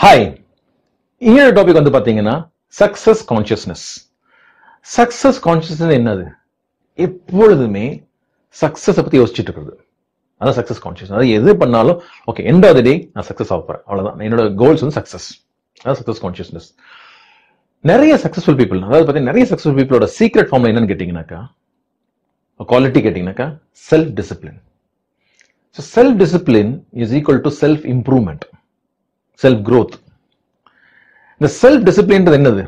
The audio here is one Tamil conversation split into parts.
ஹாய் இன்னொரு டாபிக் வந்து பாத்தீங்கன்னா சக்சஸ் கான்சியஸ்னஸ் சக்சஸ் கான்சியஸ்னஸ் என்னது எப்பொழுதுமே சக்சஸ் பத்தி யோசிச்சுட்டு இருக்கிறது அதான் சக்சஸ் கான்சியஸ் அதாவது எது பண்ணாலும் okay end of the day நான் சக்சஸ் ஆக போறேன் அவ்வளவுதான் என்னோட கோல்ஸ் வந்து சக்சஸ் அதான் சக்சஸ் கான்சியஸ்னஸ் நிறைய சக்சஸ்ஃபுல் பீப்புள் அதாவது பார்த்தீங்கன்னா நிறைய சக்சஸ்ஃபுல் பீப்புளோட சீக்ரெட் ஃபார்ம் என்னன்னு கேட்டீங்கன்னாக்கா குவாலிட்டி கேட்டீங்கன்னாக்கா self discipline so self discipline is equal to self improvement self growth இந்த செல்ஃப் டிசிப்ளின்றது என்னது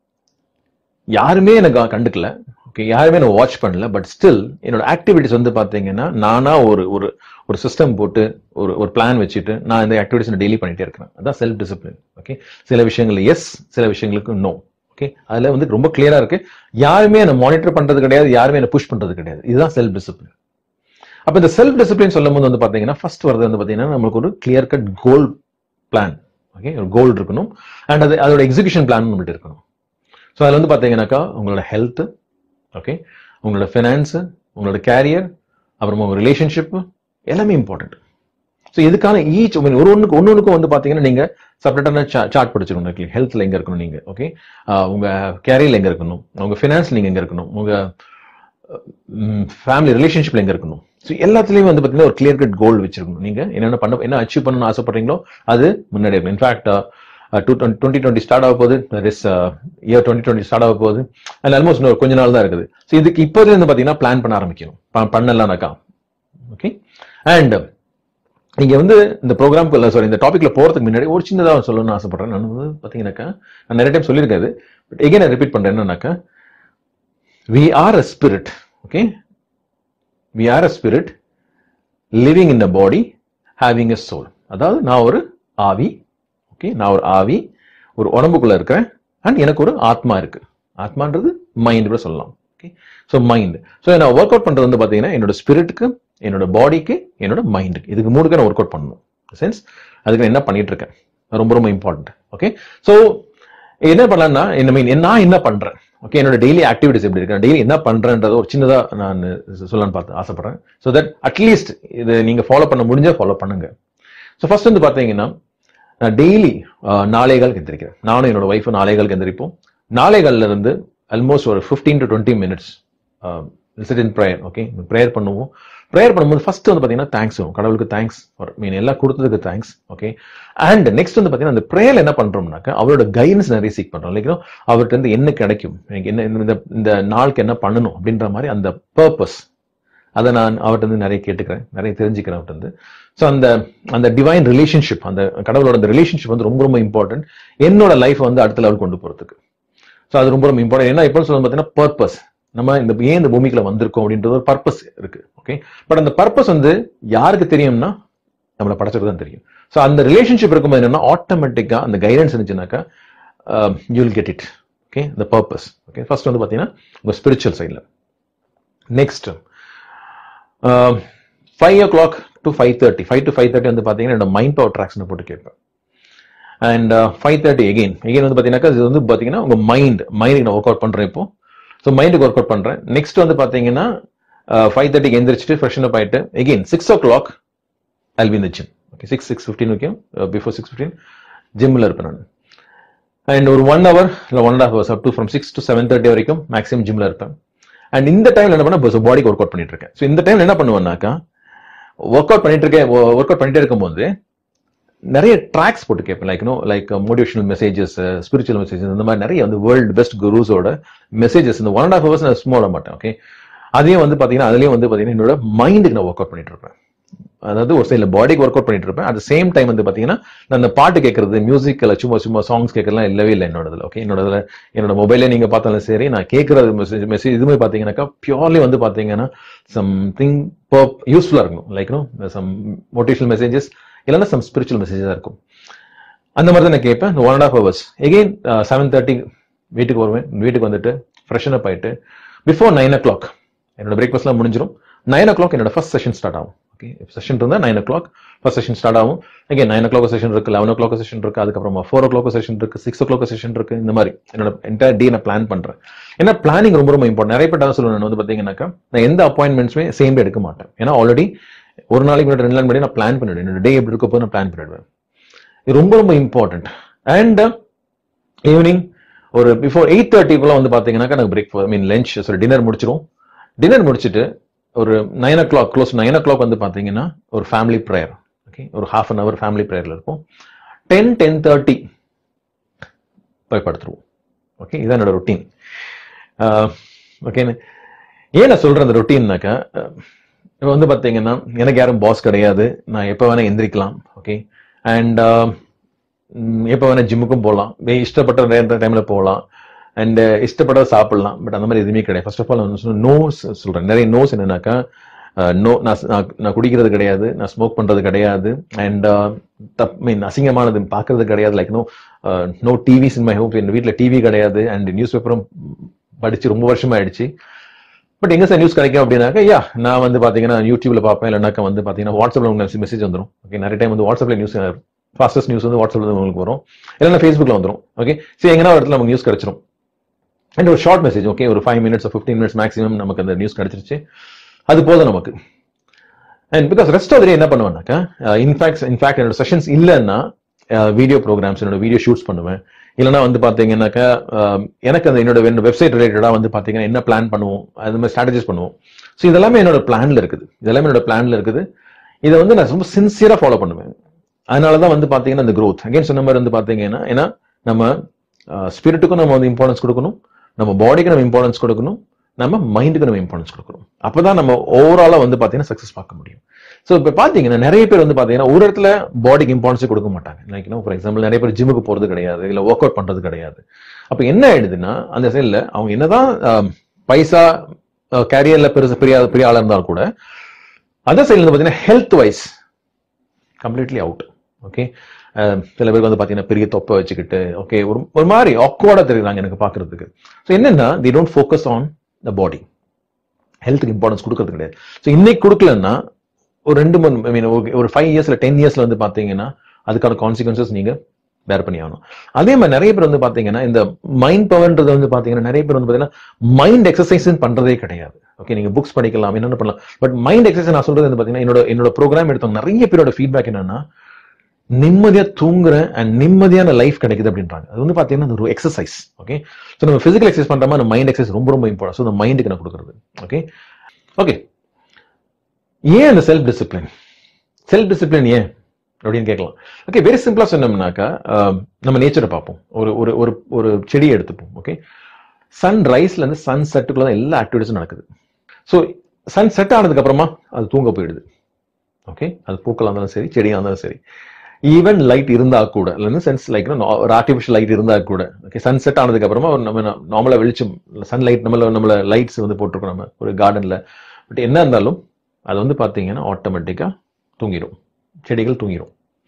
யாருமே எனக்கு கண்டுக்கல ஓகே யாருமே நான் வாட்ச் பண்ணல பட் ஸ்டில் என்னோட ஆக்டிவிட்டிஸ் வந்து பாத்தீங்கன்னா நானா ஒரு ஒரு ஒரு சிஸ்டம் போட்டு ஒரு ஒரு பிளான் வச்சுட்டு நான் இந்த ஆக்டிவிட்டிஸ் டெய்லி பண்ணிட்டே இருக்கிறேன் அதான் செல்ஃப் டிசிப்ளின் ஓகே சில விஷயங்கள் எஸ் சில விஷயங்களுக்கு நோ ஓகே அதுல வந்து ரொம்ப கிளியரா இருக்கு யாருமே என்ன மானிட்டர் பண்றது கிடையாது யாருமே என்ன புஷ் பண்றது கிடையாது இதுதான் செல்ஃப் டிசிப்ளின் அப்ப இந்த செல்ஃப் டிசிப்ளின் சொல்லும் போது வந்து பாத்தீங்கன்னா ஃபர்ஸ்ட் வரது வந்து பாத்தீங்கன்னா நம்மளுக்கு ஒரு clear cut goal plan okay ஒரு கோல் இருக்கணும் அண்ட் அது அதோட எக்ஸிகியூஷன் பிளான் நம்மள்ட்ட இருக்கணும் ஸோ அதில் வந்து பார்த்தீங்கன்னாக்கா உங்களோட ஹெல்த் ஓகே உங்களோட ஃபினான்ஸு உங்களோட கேரியர் அப்புறமா உங்க ரிலேஷன்ஷிப் எல்லாமே இம்பார்ட்டன்ட் ஸோ இதுக்கான ஈச் ஒரு ஒன்றுக்கு ஒன்று ஒன்றுக்கும் வந்து பார்த்தீங்கன்னா நீங்கள் செப்பரேட்டான சார்ட் படிச்சிருக்கணும் ஹெல்த்தில் எங்கே இருக்கணும் நீங்கள் ஓகே உங்க கேரியரில் எங்கே இருக்கணும் உங்க ஃபினான்ஸ் நீங்கள் எங்கே இருக்கணும் உங்க ஃபேமிலி ரிலேஷன்ஷிப்ல எங்க இருக்கணும் ஸோ எல்லாத்துலயும் வந்து பார்த்தீங்கன்னா ஒரு கிளியர் கட் கோல் வச்சிருக்கணும் நீங்க என்னென்ன பண்ண என்ன அச்சீவ் பண்ணணும்னு ஆசைப்படுறீங்களோ அது முன்னாடி இருக்கும் in fact two twenty twenty start ஆக போகுது is year twenty twenty start ஆக போகுது அண்ட் ஆல்மோஸ்ட் இன்னும் கொஞ்ச நாள் தான் இருக்குது ஸோ இதுக்கு இப்போதுல இருந்து பார்த்தீங்கன்னா பிளான் பண்ண ஆரம்பிக்கணும் ப- பண்ணலாம்னாக்கா ஓகே அண்ட் நீங்க வந்து இந்த ப்ரோக்ராம்க்கு சாரி இந்த டாபிக்ல போறதுக்கு முன்னாடி ஒரு சின்னதாக சொல்லணும்னு ஆசைப்படுறேன் நான் வந்து பார்த்தீங்கன்னாக்கா நான் நிறைய டைம் சொல்லியிருக்காது பட் எகைன் நான் ரிப்பீட் பண்றேன் என்னன்னாக்கா we are a spirit okay we are a spirit living in a body having a soul அதாவது நான் ஒரு ஆவி ஓகே நான் ஒரு ஆவி ஒரு உடம்புக்குள்ள இருக்கிறேன் அண்ட் எனக்கு ஒரு ஆத்மா இருக்கு ஆத்மான்றது மைண்ட் கூட சொல்லலாம் ஓகே ஸோ மைண்ட் ஸோ நான் ஒர்க் அவுட் பண்றது வந்து பார்த்தீங்கன்னா என்னோட ஸ்பிரிட்டுக்கு என்னோட பாடிக்கு என்னோட மைண்டுக்கு இதுக்கு மூணுக்கு நான் ஒர்க் அவுட் பண்ணணும் சென்ஸ் அதுக்கு நான் என்ன பண்ணிட்டு இருக்கேன் ரொம்ப ரொம்ப இம்பார்ட்டன்ட் ஓகே ஸோ என்ன பண்ணலாம்னா என்ன மீன் நான் என்ன பண்றேன் ஓகே என்னோட டெய்லி ஆக்டிவிட்டிஸ் எப்படி இருக்கு டெய்லி என்ன பண்றேன்றத ஒரு சின்னதா நான் சொல்லலாம்னு பார்த்து ஆசைப்படுறேன் ஸோ தட் அட்லீஸ்ட் இது நீங்க ஃபாலோ பண்ண முடிஞ்சா ஃபாலோ பண்ணுங்க ஸோ ஃபர்ஸ்ட் வந்து பாத்தீங்கன்னா நான் டெய்லி நாளைகளுக்கு எந்திரிக்கிறேன் நானும் என்னோட ஒய்ஃபும் நாளைகளுக்கு எந்திரிப்போம் நாளைகள்ல இருந்து ஆல்மோஸ்ட் ஒரு fifteen to twenty minutes sit in prayer okay prayer பண்ணுவோம் ப்ரேயர் பண்ணும்போது ஃபர்ஸ்ட் வந்து பாத்தீங்கன்னா தேங்க்ஸ் கடவுளுக்கு தேங்க்ஸ் மீன் எல்லாம் கொடுத்ததுக்கு தேங்க்ஸ் ஓகே அண்ட் நெக்ஸ்ட் வந்து பாத்தீங்கன்னா அந்த ப்ரேயர் என்ன பண்றோம்னாக்கா அவரோட கைடன்ஸ் நிறைய சீக் பண்றோம் இல்லைங்களா அவர்கிட்ட இருந்து என்ன கிடைக்கும் எனக்கு என்ன இந்த இந்த நாளுக்கு என்ன பண்ணணும் அப்படின்ற மாதிரி அந்த பர்பஸ் அதை நான் அவர்கிட்ட இருந்து நிறைய கேட்டுக்கிறேன் நிறைய தெரிஞ்சுக்கிறேன் அவர்கிட்ட இருந்து ஸோ அந்த அந்த டிவைன் ரிலேஷன்ஷிப் அந்த கடவுளோட அந்த ரிலேஷன்ஷிப் வந்து ரொம்ப ரொம்ப இம்பார்ட்டன்ட் என்னோட லைஃப் வந்து அடுத்த லெவல் கொண்டு போறதுக்கு ஸோ அது ரொம்ப ரொம்ப இம்பார்ட்டன்ட் என்ன இப்போ சொல்ல பார்த்தீங்கன்னா பர்பஸ் நம்ம இந்த ஏன் இந்த பூமிக்குள்ள வந்திருக்கோம் அப்படின்றது ஒரு பர்பஸ் இருக்கு ஓகே பட் அந்த பர்பஸ் வந்து யாருக்கு தெரியும்னா நம்மளை படைச்சது தான் தெரியும் ஸோ அந்த ரிலேஷன்ஷிப் இருக்கும்போது என்னன்னா ஆட்டோமேட்டிக்கா அந்த கைடன்ஸ் இருந்துச்சுனாக்கா யூல் கெட் இட் ஓகே இந்த பர்பஸ் ஓகே ஃபர்ஸ்ட் வந்து பார்த்தீங்கன்னா உங்க ஸ்பிரிச்சுவல் சைடில் next five o'clock to five thirty five to five thirty வந்து பார்த்தீங்கன்னா என்னோட மைண்ட் பவர் ட்ராக்ஸ்னு போட்டு கேட்பேன் and five thirty again again வந்து பார்த்தீங்கன்னா இது வந்து பார்த்தீங்கன்னா உங்க மைண்ட் மைண்டுக்கு நான் ஒர்க் அவுட் பண்ணுறேன் இப்போ ஸோ மைண்டுக்கு ஒர்க் அவுட் பண்ணுறேன் நெக்ஸ்ட் வந்து பார்த்தீங்கன்னா ஃபைவ் தேர்ட்டிக்கு எந்திரிச்சிட்டு ஃப்ரெஷன் அப் ஆயிட்டு again six o'clock I'll be இந்த gym okay six six fifteen okay before six fifteen ஜிம்மில் இருப்பேன் நான் அண்ட் ஒரு ஒன் ஹவர் இல்லை one and half hours up to from six to seven thirty வரைக்கும் மேக்ஸிமம் ஜிம்ல இருப்பேன் அண்ட் இந்த டைம்ல என்ன பண்ண பாடிக்கு ஒர்க் அவுட் பண்ணிட்டு இருக்கேன் ஸோ இந்த டைம்ல என்ன பண்ணுவேன்னாக்கா ஒர்க் அவுட் பண்ணிட்டு இருக்கேன் ஒர்க் அவுட் பண்ணிட்டே இருக்கும்போது நிறைய ட்ராக்ஸ் போட்டு கேட்பேன் like no like motivational messages spiritual messages இந்த மாதிரி நிறைய வந்து வேர்ல்டு பெஸ்ட் குருஸோட மெசேஜஸ் இந்த ஒன் அண்ட் ஹாஃப் ஹவர்ஸ் நான் சும்மா விட மாட்டேன் ஓகே அதையும் வந்து பாத்தீங்கன்னா அதுலயும் வந்து பாத்தீங்கன்னா என்னோட மைண்டுக்கு நான் ஒர்க் அவுட் பண்ணிட்டு இருப்பேன் அதாவது ஒரு சைடில் பாடிக்கு ஒர்க் அவுட் பண்ணிட்டு இருப்பேன் அட் சேம் டைம் வந்து பாத்தீங்கன்னா நான் அந்த பாட்டு கேட்கறது மியூசிக்கில் சும்மா சும்மா சாங்ஸ் கேட்கறதுலாம் இல்லவே இல்லை என்னோடதுல ஓகே என்னோடதுல என்னோட மொபைலே நீங்க பார்த்தாலும் சரி நான் கேட்கறது மெசேஜ் மெசேஜ் இதுமே பாத்தீங்கன்னாக்கா பியூர்லி வந்து பாத்தீங்கன்னா சம்திங் யூஸ்ஃபுல்லா இருக்கும் like no some motivational messages இல்லைன்னா சம் ஸ்பிரிச்சுவல் மெசேஜஸ் இருக்கும் அந்த மாதிரி தான் நான் கேட்பேன் one and half hours again seven thirty வீட்டுக்கு வருவேன் வீட்டுக்கு வந்துட்டு ஃப்ரெஷன் அப் ஆயிட்டு பிஃபோர் நைன் ஓ கிளாக் என்னோட பிரேக்ஃபாஸ்ட்லாம் முடிஞ்சிடும் நைன் ஓ கிளாக் என்னோட ஃபர்ஸ்ட் செஷன் ஸ்டார்ட் ஆகும் ஓகே செஷன் இருந்தால் nine o'clock first session start ஆகும் okay nine o'clock session இருக்கு லெவன் ஓ கிளாக் செஷன் இருக்கு அதுக்கப்புறமா ஃபோர் ஓ கிளாக் செஷன் இருக்கு சிக்ஸ் ஓ கிளாக் செஷன் இருக்கு இந்த மாதிரி என்னோட என்டையர் டே நான் பிளான் பண்றேன் ஏன்னா பிளானிங் ரொம்ப ரொம்ப இம்பார்ட்டன் நிறைய பேர் தான் சொல்லுவேன் நான் வந்து பாத்தீங்கன்னாக்கா நான் எந்த அப்பாயின்மெண்ட்ஸுமே சேம் டே எடுக்க மாட்டேன் ஏன்னா ஆல்ரெடி ஒரு நாளைக்கு முன்னாடி ரெண்டு நாள் முன்னாடி நான் பிளான் பண்ணிடுவேன் என்னோட டே எப்படி இருக்க போது நான் பிளான் பண்ணிடுவேன் இது ரொம்ப ரொம்ப இம்பார்ட்டன்ட் அண்ட் ஈவினிங் ஒரு பிஃபோர் எயிட் தேர்ட்டிக்குள்ள வந்து பாத்தீங்கன்னாக்கா எனக்கு break I mean lunch sorry dinner முடிச்சிரும் டின்னர் முடிச்சிட்டு ஒரு nine o'clock close nine o'clock வந்து பாத்தீங்கன்னா ஒரு ஃபேமிலி ப்ரேயர் ஓகே ஒரு ஹாஃப் அன் அவர் ஃபேமிலி ப்ரேயர்ல இருக்கும் டென் டென் தேர்ட்டி போய் படுத்துருவோம் ஓகே இதான் என்னோட ரொட்டீன் ஓகே ஏன் நான் சொல்றேன் அந்த ரொட்டீன்னாக்கா இப்போ வந்து பாத்தீங்கன்னா எனக்கு யாரும் பாஸ் கிடையாது நான் எப்போ வேணா எந்திரிக்கலாம் ஓகே அண்ட் எப்போ வேணா ஜிம்முக்கும் போகலாம் வே இஷ்டப்பட்ட நேர டைம்ல போகலாம் அண்ட் இஷ்டப்பட்ட சாப்பிடலாம் பட் அந்த மாதிரி எதுவுமே கிடையாது ஃபர்ஸ்ட் ஆஃப் ஆல் நோஸ் சொல்றேன் நிறைய நோஸ் என்னன்னாக்கா நோ நான் நான் நான் குடிக்கிறது கிடையாது நான் ஸ்மோக் பண்றது கிடையாது அண்ட் தப் மீன் அசிங்கமானது பார்க்கறது கிடையாது like no no TVs in my home என் வீட்டில் டிவி கிடையாது அண்ட் நியூஸ் பேப்பரும் படிச்சு ரொம்ப வருஷமா ஆயிடுச்சு பட் எங்க சார் நியூஸ் கிடைக்கும் அப்படின்னாக்கா யா நான் வந்து பாத்தீங்கன்னா யூடியூப்ல பார்ப்பேன் இல்லைனாக்கா வந்து பாத்தீங்கன்னா வாட்ஸ்அப்ல உங்களுக்கு மெசேஜ் வந்துடும் ஓகே நிறைய டைம் வந்து வாட்ஸ்அப்ல நியூஸ் ஃபாஸ்டஸ்ட் நியூஸ் வந்து வாட்ஸ்அப்ல உங்களுக்கு வரும் இல்லைன்னா ஃபேஸ்புக்ல வந்துடும் ஓகே சரி எங்கன்னா ஒரு இடத்துல நமக்கு நியூஸ் கிடைச்சிரும் அண்ட் ஒரு ஷார்ட் மெசேஜ் ஓகே ஒரு five minutes fifteen minutes maximum நமக்கு அந்த நியூஸ் கிடைச்சிருச்சு அது போதும் நமக்கு அண்ட் பிகாஸ் ரெஸ்ட் ஆஃப் என்ன பண்ணுவேன்னாக்கா இன்ஃபேக்ட் இன்ஃபேக்ட் என்னோட செஷன்ஸ் இல்லைன்னா வீடியோ ப்ரோக்ராம்ஸ் என்னோட வீடியோ ஷூட்ஸ் பண்ணுவேன் இல்லைனா வந்து பாத்தீங்கன்னாக்கா எனக்கு அந்த என்னோட வெப்சைட் ரிலேட்டடா வந்து பாத்தீங்கன்னா என்ன பிளான் பண்ணுவோம் அது மாதிரி ஸ்ட்ராட்டஜிஸ் பண்ணுவோம் ஸோ இதெல்லாமே என்னோட பிளான்ல இருக்குது இதெல்லாமே என்னோட பிளான்ல இருக்குது இதை வந்து நான் ரொம்ப சின்சியரா ஃபாலோ பண்ணுவேன் அதனாலதான் வந்து பாத்தீங்கன்னா இந்த க்ரோத் அகைன் சொன்ன மாதிரி வந்து பாத்தீங்கன்னா ஏன்னா நம்ம ஸ்பிரிட்டுக்கும் நம்ம வந்து இம்பார்ட்டன்ஸ் கொடுக்கணும் நம்ம பாடிக்கு நம்ம இம்பார்ட்டன்ஸ் கொடுக்கணும் நம்ம மைண்டுக்கு நம்ம இம்பார்ட்டன்ஸ் கொடுக்கணும் அப்பதான் நம்ம ஓவராலா வந்து பாத்தீங்கன்னா சக்சஸ் பார்க்க முடியும் ஸோ இப்போ பாத்தீங்கன்னா நிறைய பேர் வந்து பாத்தீங்கன்னா ஒரு இடத்துல பாடிக்கு இம்பார்ட்டன்ஸே கொடுக்க மாட்டாங்க லைக் ஃபார் எக்ஸாம்பிள் நிறைய பேர் ஜிம்முக்கு போறது கிடையாது இல்ல ஒர்க் அவுட் பண்றது கிடையாது அப்ப என்ன ஆயிடுதுன்னா அந்த சைட்ல அவங்க என்னதான் பைசா கேரியர்ல பெருசு பெரிய பெரிய ஆளா இருந்தாலும் கூட அதர் சைட்ல வந்து பாத்தீங்கன்னா health wise completely out okay சில பேருக்கு வந்து பாத்தீங்கன்னா பெரிய தொப்பை வச்சுக்கிட்டு ஓகே ஒரு ஒரு மாதிரி ஆக்வர்டா தெரியுறாங்க எனக்கு பாக்குறதுக்கு ஸோ என்னன்னா the don't focus on the body ஹெல்த்துக்கு இம்பார்ட்டன்ஸ் கொடுக்கறது கிடையாது ஸோ இன்னைக்கு கொடுக்கலன்னா ஒரு ரெண்டு மூணு ஐ மீன் ஒரு ஃபைவ் இயர்ஸ்ல டென் இயர்ஸ்ல வந்து பாத்தீங்கன்னா அதுக்கான கான்சிக்வன்சஸ் நீங்க பேர் பண்ணி ஆகணும் அதே மாதிரி நிறைய பேர் வந்து பாத்தீங்கன்னா இந்த மைண்ட் பவர்ன்றது வந்து பாத்தீங்கன்னா நிறைய பேர் வந்து பாத்தீங்கன்னா மைண்ட் எக்ஸசைஸ் பண்றதே கிடையாது ஓகே நீங்க புக்ஸ் படிக்கலாம் என்னென்ன பண்ணலாம் பட் மைண்ட் எக்ஸசைஸ் நான் சொல்றது வந்து பாத்தீங்கன்னா என்னோட என்னோட ப்ரோக்ராம் எடுத்தவங்க நிறைய பேரோட ஃபீட்பேக் என்னன்னா நிம்மதியா தூங்குற அண்ட் நிம்மதியான லைஃப் கிடைக்குது அப்படின்றாங்க அது வந்து பாத்தீங்கன்னா ஒரு எக்ஸசைஸ் ஓகே ஸோ நம்ம பிசிக்கல் எக்ஸசைஸ் பண்ற மாதிரி மைண்ட் எக்ஸசைஸ் ரொம்ப ரொம்ப இம்பார்ட்டன் ஸோ இந்த மைண்டுக்கு நான் கொடுக்குறது ஓகே ஓகே ஏன் அந்த செல்ஃப் டிசிப்ளின் செல்ஃப் டிசிப்ளின் ஏன் அப்படின்னு கேட்கலாம் ஓகே வெரி சிம்பிளா சொன்னோம்னாக்கா நம்ம நேச்சரை பார்ப்போம் ஒரு ஒரு ஒரு ஒரு செடியை எடுத்துப்போம் ஓகே சன் ரைஸ்ல இருந்து சன் செட்டுக்குள்ள தான் எல்லா ஆக்டிவிட்டிஸும் நடக்குது ஸோ சன் செட் ஆனதுக்கு அப்புறமா அது தூங்க போயிடுது ஓகே அது பூக்களா இருந்தாலும் சரி செடியா இருந்தாலும் சரி ஈவன் லைட் இருந்தா கூட இல்லைன்னு சென்ஸ் லைக் ஒரு ஆர்டிஃபிஷியல் லைட் இருந்தா கூட ஓகே சன் செட் ஆனதுக்கு அப்புறமா நம்ம நார்மலா வெளிச்சம் சன் லைட் நம்மள நம்மள லைட்ஸ் வந்து போட்டிருக்கோம் நம்ம ஒரு கார்டன்ல பட் என்ன இருந்தாலும் அது வந்து பாத்தீங்கன்னா ஆட்டோமேட்டிக்கா தூங்கிடும் செடிகள் தூங்கிடும்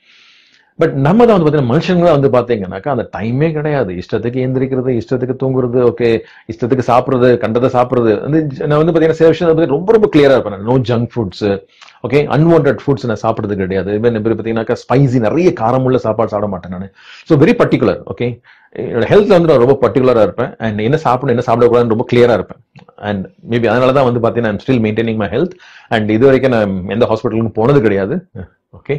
பட் நம்ம தான் வந்து பார்த்தீங்கன்னா மனுஷங்க தான் வந்து பார்த்தீங்கன்னாக்கா அந்த டைமே கிடையாது இஷ்டத்துக்கு எந்திரிக்கிறது இஷ்டத்துக்கு தூங்குறது ஓகே இஷ்டத்துக்கு சாப்பிட்றது கண்டதை சாப்பிட்றது வந்து நான் வந்து பார்த்தீங்கன்னா சில விஷயம் பத்தி ரொம்ப ரொம்ப கிளியரா இருப்பேன் no junk foods okay unwanted foods நான் சாப்பிட்றது கிடையாது இதே மாதிரி பார்த்தீங்கன்னாக்கா ஸ்பைசி நிறைய காரமுள்ள சாப்பாடு சாப்பிட மாட்டேன் நான் ஸோ வெரி பர்டிகுலர் ஓகே என்னோட ஹெல்த்ல வந்து நான் ரொம்ப பர்டிகுலரா இருப்பேன் அண்ட் என்ன சாப்பிடணும் என்ன சாப்பிடக்கூடாதுன்னு ரொம்ப கிளியரா இருப்பேன் அண்ட் மேபி அதனால தான் வந்து பார்த்தீங்கன்னா still maintaining my health and இது வரைக்கும் நான் எந்த ஹாஸ்பிட்டலுக்கும் போனது கிடையாது ஓகே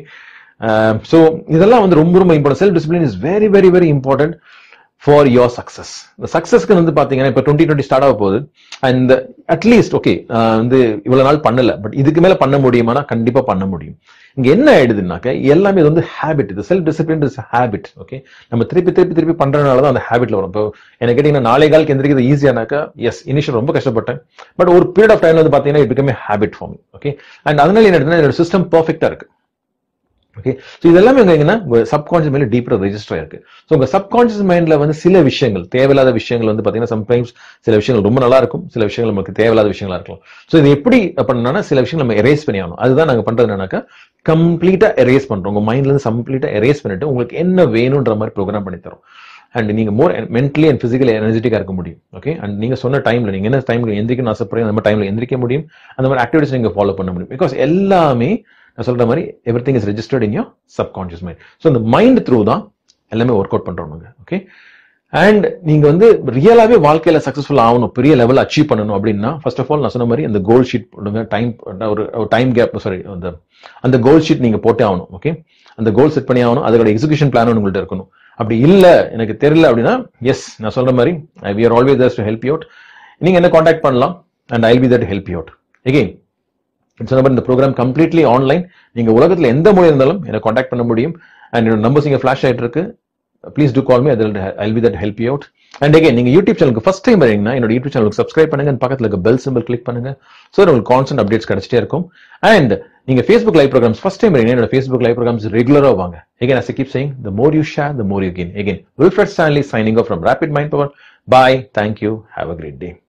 ஸோ இதெல்லாம் வந்து ரொம்ப ரொம்ப important self discipline is very very very important for your success இந்த சக்சஸ்க்கு வந்து பாத்தீங்கன்னா இப்போ டுவெண்ட்டி டுவெண்ட்டி ஸ்டார்ட் ஆக போகுது அண்ட் அட்லீஸ்ட் ஓகே வந்து இவ்வளவு நாள் பண்ணல பட் இதுக்கு மேல பண்ண முடியுமானா கண்டிப்பா பண்ண முடியும் இங்க என்ன ஆயிடுதுனாக்க எல்லாமே இது வந்து ஹேபிட் இது self discipline is habit okay நம்ம திருப்பி திருப்பி திருப்பி பண்றதுனால தான் அந்த ஹேபிட்ல வரும் இப்போ எனக்கு கேட்டீங்கன்னா நாளை காலுக்கு எந்திரிக்கிறது ஈஸியானாக்கா எஸ் இனிஷியல் ரொம்ப கஷ்டப்பட்டேன் பட் ஒரு பீரியட் ஆஃப் டைம்ல வந்து பாத்தீங்கன்னா it becomes habit form okay and அதனால என்ன என்னோட சிஸ்டம் பர்ஃபெக்டா இருக்கு ஓகே ஸோ இதெல்லாமே உங்க எங்கன்னா உங்க சப்கான்ஷியஸ் மைண்ட்ல டீப்பரா ரெஜிஸ்டர் ஆயிருக்கு ஸோ உங்க சப்கான்ஷியஸ் மைண்ட்ல வந்து சில விஷயங்கள் தேவையில்லாத விஷயங்கள் வந்து பாத்தீங்கன்னா சம்டைம்ஸ் சில விஷயங்கள் ரொம்ப நல்லா இருக்கும் சில விஷயங்கள் நமக்கு தேவையில்லாத விஷயங்களா இருக்கலாம் ஸோ இது எப்படி பண்ணணும்னா சில விஷயங்கள் நம்ம எரேஸ் பண்ணி ஆகணும் அதுதான் நாங்க பண்றது என்னன்னாக்கா கம்ப்ளீட்டா எரேஸ் பண்றோம் உங்க மைண்ட்ல இருந்து கம்ப்ளீட்டா எரேஸ் பண்ணிட்டு உங்களுக்கு என்ன வேணும்ன்ற மாதிரி ப்ரோக்ராம் பண்ணி தரோம் அண்ட் நீங்க மோர் மென்டலி அண்ட் பிசிக்கலி எனர்ஜெட்டிக்கா இருக்க முடியும் ஓகே அண்ட் நீங்க சொன்ன டைம்ல நீங்க என்ன டைம்ல எந்திரிக்கணும் ஆசைப்படுறீங்க அந்த மாதிரி டைம்ல எந்திரிக்க முடியும் அந்த மாதிரி ஆக்டிவிட்டிஸ் நீங்க ஃபாலோ பண்ண முடியும் பிகாஸ் எல்லாமே நான் சொல்ற மாதிரி everything is registered in your subconscious mind so இந்த மைண்ட் த்ரூ தான் எல்லாமே ஒர்க் அவுட் பண்றோம் ஓகே அண்ட் நீங்க வந்து ரியலாவே வாழ்க்கையில சக்சஸ்ஃபுல் ஆகணும் பெரிய லெவல் அச்சீவ் பண்ணணும் அப்படின்னா ஃபர்ஸ்ட் ஆஃப் ஆல் நான் சொன்ன மாதிரி அந்த கோல் ஷீட் போடுங்க டைம் ஒரு டைம் கேப் சாரி அந்த அந்த கோல் ஷீட் நீங்க போட்டே ஆகணும் ஓகே அந்த கோல் செட் பண்ணி ஆகணும் அதோட எக்ஸிகியூஷன் பிளான் உங்கள்ட்ட இருக்கணும் அப்படி இல்ல எனக்கு தெரியல அப்படின்னா எஸ் நான் சொல்ற மாதிரி we are always there to help you out நீங்க என்ன காண்டாக்ட் பண்ணலாம் and I'll be that help you out again சொன்ன மாதிரி இந்த ப்ரோக்ராம் கம்ப்ளீட்லி ஆன்லைன் நீங்க உலகத்துல எந்த மொழி இருந்தாலும் என்ன காண்டாக்ட் பண்ண முடியும் அண்ட் என்னோட நம்பர்ஸ் இங்க ஃபிளாஷ் ஆயிட்டு இருக்கு ப்ளீஸ் டூ கால் மீ அதில் I'll be that help you out and again நீங்க யூடியூப் சேனலுக்கு ஃபர்ஸ்ட் டைம் வரீங்கன்னா என்னோட யூடியூப் சேனலுக்கு சப்ஸ்கிரைப் பண்ணுங்க and பக்கத்துல இருக்க பெல் சிம்பிள் கிளிக் பண்ணுங்க ஸோ உங்களுக்கு கான்ஸ்டன்ட் அப்டேட்ஸ் கிடைச்சிட்டே இருக்கும் அண்ட் நீங்க Facebook live programs first time வரீங்கன்னா என்னோட ஃபேஸ்புக் லைவ் ப்ரோக்ராம்ஸ் ரெகுலரா வாங்க again as I keep saying the more you share the more you gain again Wilfred Stanley signing off from Rapid Mind Power bye thank you have a great day